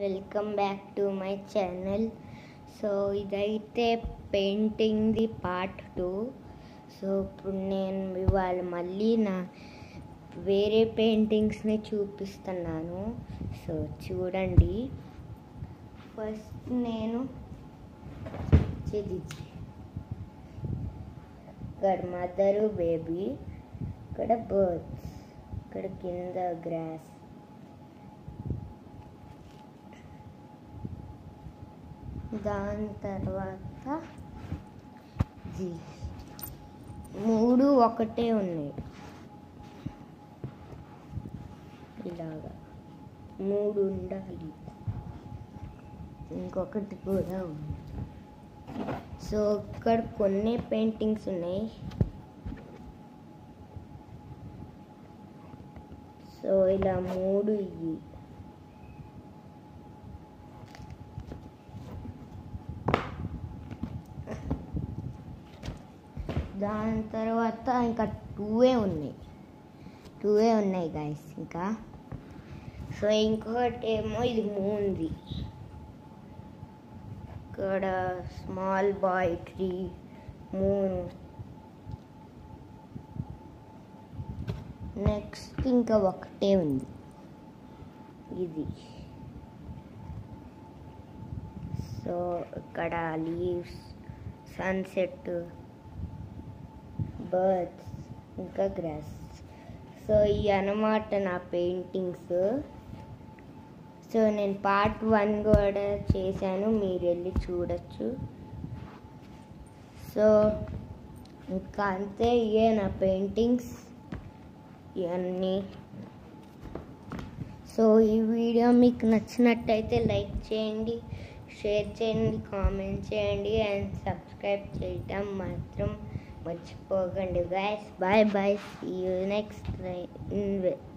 welcome back to my channel so ఇదైతే పెయింటింగ్ది part two so ఇప్పుడు నేను ఇవాళ మళ్ళీ నా వేరే పెయింటింగ్స్ని చూపిస్తున్నాను సో చూడండి ఫస్ట్ నేను ఇది ఇక్కడ మదరు బేబీ ఇక్కడ బర్డ్స్ ఇక్కడ కింద గ్రాస్ దాని తర్వాత ఇది మూడు ఒకటే ఉన్నాయి ఇలాగా మూడు ఉండాలి ఇంకొకటి కూడా ఉంది సో ఇక్కడ కొన్ని పెయింటింగ్స్ ఉన్నాయి సో ఇలా మూడు ఇవి దాని తర్వాత ఇంకా టూవే ఉన్నాయి టూవే ఉన్నాయి గైస్ ఇంకా సో ఇంకొకటి ఏమో ఇది మూంది ఇక్కడ small boy tree moon next ఇంకా ఒకటే ఉంది ఇది సో ఇక్కడ లీవ్స్ సన్సెట్ బర్డ్స్ ఇంకా గ్రాస్ సో ఈ అన్నమాట నా పెయింటింగ్స్ సో నేను పార్ట్ వన్ కూడా చేశాను మీరు వెళ్ళి చూడొచ్చు సో ఇంకా అంతే ఇవే నా పెయింటింగ్స్ ఇవన్నీ సో ఈ వీడియో మీకు నచ్చినట్టయితే లైక్ చేయండి షేర్ చేయండి కామెంట్ చేయండి అండ్ సబ్స్క్రైబ్ చేయటం మాత్రం మర్చిపోకండి guys bye bye see you next